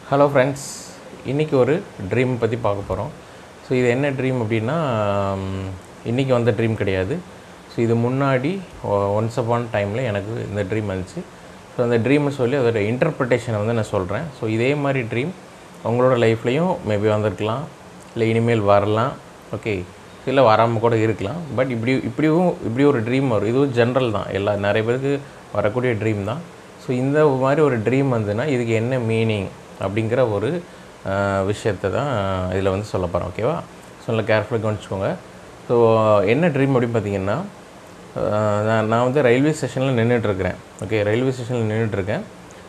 hello friends இன்றைக்கி ஒரு dream பற்றி பார்க்க போகிறோம் ஸோ இது என்ன ட்ரீம் அப்படின்னா இன்றைக்கி வந்த ட்ரீம் கிடையாது ஸோ இது முன்னாடி ஒன்ஸ் அப்பான் டைமில் எனக்கு இந்த ட்ரீம் வந்துச்சு ஸோ அந்த ட்ரீம்னு சொல்லி அதோட இன்டர்பிரிட்டேஷனை வந்து நான் சொல்கிறேன் ஸோ இதே மாதிரி ட்ரீம் உங்களோட லைஃப்லேயும் மேபி வந்திருக்கலாம் இல்லை இனிமேல் வரலாம் ஓகே இல்லை வராமல் கூட இருக்கலாம் பட் இப்படி இப்படியும் இப்படி ஒரு ட்ரீம் வரும் இதுவும் ஜென்ரல் தான் எல்லா நிறைய பேருக்கு வரக்கூடிய ட்ரீம் தான் ஸோ இந்த மாதிரி ஒரு ட்ரீம் வந்துன்னா இதுக்கு என்ன மீனிங் அப்படிங்கிற ஒரு விஷயத்தை தான் இதில் வந்து சொல்ல போகிறேன் ஓகேவா ஸோ நல்லா கேர்ஃபுல்லாக கவனிச்சுக்கோங்க ஸோ என்ன ட்ரீம் அப்படின்னு பார்த்தீங்கன்னா அஹ் நான் நான் வந்து ரயில்வே ஸ்டேஷனில் நின்றுட்டுருக்கிறேன் ஓகே ரயில்வே ஸ்டேஷனில் நின்றுட்டுருக்கேன்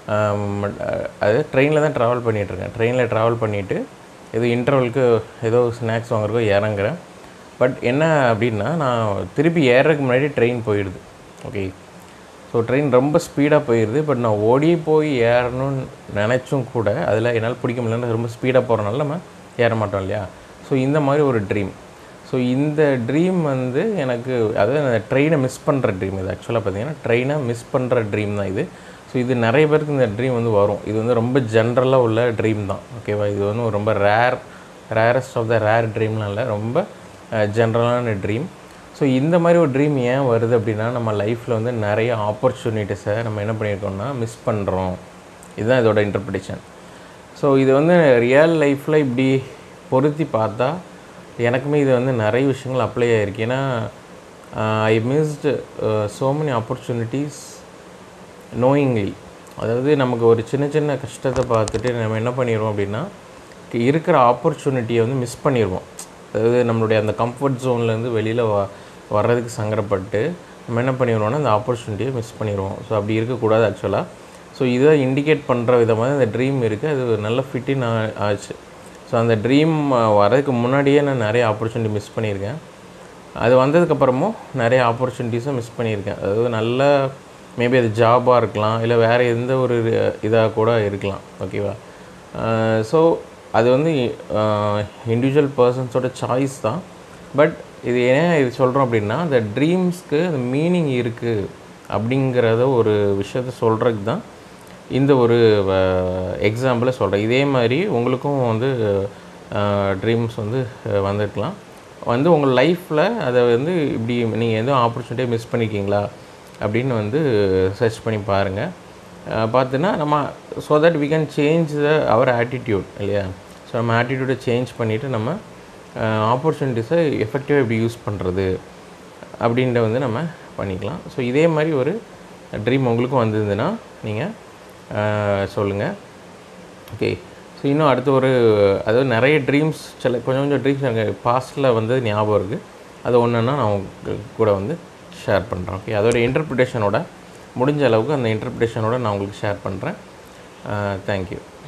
அது ட்ரெயினில் தான் ட்ராவல் பண்ணிகிட்ருக்கேன் ட்ரெயினில் ட்ராவல் பண்ணிவிட்டு ஏதோ இன்டர்வலுக்கு ஏதோ ஸ்நாக்ஸ் வாங்குறதுக்கோ இறங்குறேன் பட் என்ன அப்படின்னா நான் திருப்பி ஏறுறதுக்கு முன்னாடி ட்ரெயின் போயிடுது ஓகே ஸோ ட்ரெயின் ரொம்ப ஸ்பீடாக போயிடுது பட் நான் ஓடி போய் ஏறணும்னு நினச்சும் கூட அதில் என்னால் பிடிக்க முடியலன்னு ரொம்ப ஸ்பீடாக போகிறனால நம்ம ஏற மாட்டோம் இல்லையா ஸோ இந்த மாதிரி ஒரு ட்ரீம் ஸோ இந்த ட்ரீம் வந்து எனக்கு அதாவது அந்த ட்ரெயினை மிஸ் பண்ணுற ட்ரீம் இது ஆக்சுவலாக பார்த்தீங்கன்னா ட்ரெயினை மிஸ் பண்ணுற ட்ரீம் தான் இது ஸோ இது நிறைய பேருக்கு இந்த ட்ரீம் வந்து வரும் இது வந்து ரொம்ப ஜென்ரலாக உள்ள ட்ரீம் தான் ஓகேவா இது வந்து ஒரு ரொம்ப rare rarest of the rare ட்ரீம்லாம் இல்லை ரொம்ப ஜென்ரலான ட்ரீம் ஸோ இந்த மாதிரி ஒரு ட்ரீம் ஏன் வருது அப்படின்னா நம்ம லைஃப்பில் வந்து நிறைய ஆப்பர்ச்சுனிட்டிஸை நம்ம என்ன பண்ணியிருக்கோம்னா மிஸ் பண்ணுறோம் இதுதான் இதோட இன்டர்பிரிட்டேஷன் ஸோ இது வந்து ரியல் லைஃப்பில் இப்படி பொருத்தி பார்த்தா எனக்குமே இது வந்து நிறைய விஷயங்கள் அப்ளை ஆகிருக்கு ஏன்னா I missed so many opportunities knowingly அதாவது நமக்கு ஒரு சின்ன சின்ன கஷ்டத்தை பார்த்துட்டு நம்ம என்ன பண்ணிடுவோம் அப்படின்னா இருக்கிற ஆப்பர்ச்சுனிட்டியை வந்து மிஸ் பண்ணிடுவோம் அதாவது நம்மளுடைய அந்த கம்ஃபர்ட் ஜோன்லேருந்து வெளியில் வ வர்றதுக்கு சங்கடப்பட்டு நம்ம என்ன பண்ணிடுவோம்னா அந்த ஆப்பர்ச்சுனிட்டியை மிஸ் பண்ணிடுவோம் ஸோ அப்படி இருக்கக்கூடாது ஆக்சுவலாக ஸோ இதை இண்டிகேட் பண்ணுற விதமாக இந்த ட்ரீம் இருக்குது அது ஒரு நல்ல ஃபிட்டின் ஆச்சு ஸோ அந்த ட்ரீம் வரதுக்கு முன்னாடியே நான் நிறைய ஆப்பர்ச்சுனிட்டி மிஸ் பண்ணியிருக்கேன் அது வந்ததுக்கப்புறமும் நிறைய ஆப்பர்ச்சுனிட்டிஸும் மிஸ் பண்ணியிருக்கேன் அதாவது நல்ல மேபி அது ஜாபாக இருக்கலாம் இல்லை வேறு எந்த ஒரு இதாக கூட இருக்கலாம் ஓகேவா ஸோ அது வந்து இண்டிவிஜுவல் பர்சன்ஸோட சாய்ஸ் தான் பட் இது ஏன் இது சொல்கிறோம் அப்படின்னா அந்த ட்ரீம்ஸ்க்கு அந்த மீனிங் இருக்குது அப்படிங்கிறத ஒரு விஷயத்த சொல்கிறதுக்கு தான் இந்த ஒரு எக்ஸாம்பிளை சொல்கிறேன் இதே மாதிரி உங்களுக்கும் வந்து ட்ரீம்ஸ் வந்து வந்துருக்கலாம் வந்து உங்கள் லைஃப்பில் அதை வந்து இப்படி நீங்கள் எதுவும் ஆப்பர்ச்சுனிட்டியை மிஸ் பண்ணியிருக்கீங்களா அப்படின்னு வந்து சர்ச் பண்ணி பாருங்கள் பார்த்துன்னா நம்ம so that we can change the our attitude இல்லையா ஸோ நம்ம ஆட்டிடியூடை சேஞ்ச் பண்ணிவிட்டு நம்ம ஆப்பர்ச்சுனிட்டிஸை எஃபெக்டிவாக எப்படி யூஸ் பண்ணுறது அப்படின்ற வந்து நம்ம பண்ணிக்கலாம் ஸோ இதே மாதிரி ஒரு ட்ரீம் உங்களுக்கும் வந்திருந்துன்னா நீங்கள் சொல்லுங்கள் ஓகே ஸோ இன்னும் அடுத்த ஒரு அதாவது நிறைய ட்ரீம்ஸ் சில கொஞ்சம் கொஞ்சம் ட்ரீம்ஸ் எனக்கு பாஸ்ட்டில் வந்து ஞாபகம் இருக்குது அது ஒன்றுன்னா நான் உங்க கூட வந்து ஷேர் பண்ணுறேன் ஓகே அதோட இன்டர்பிரிட்டேஷனோட முடிஞ்ச அளவுக்கு அந்த இன்டர்பிரிட்டேஷனோட நான் உங்களுக்கு ஷேர் பண்ணுறேன் தேங்க்யூ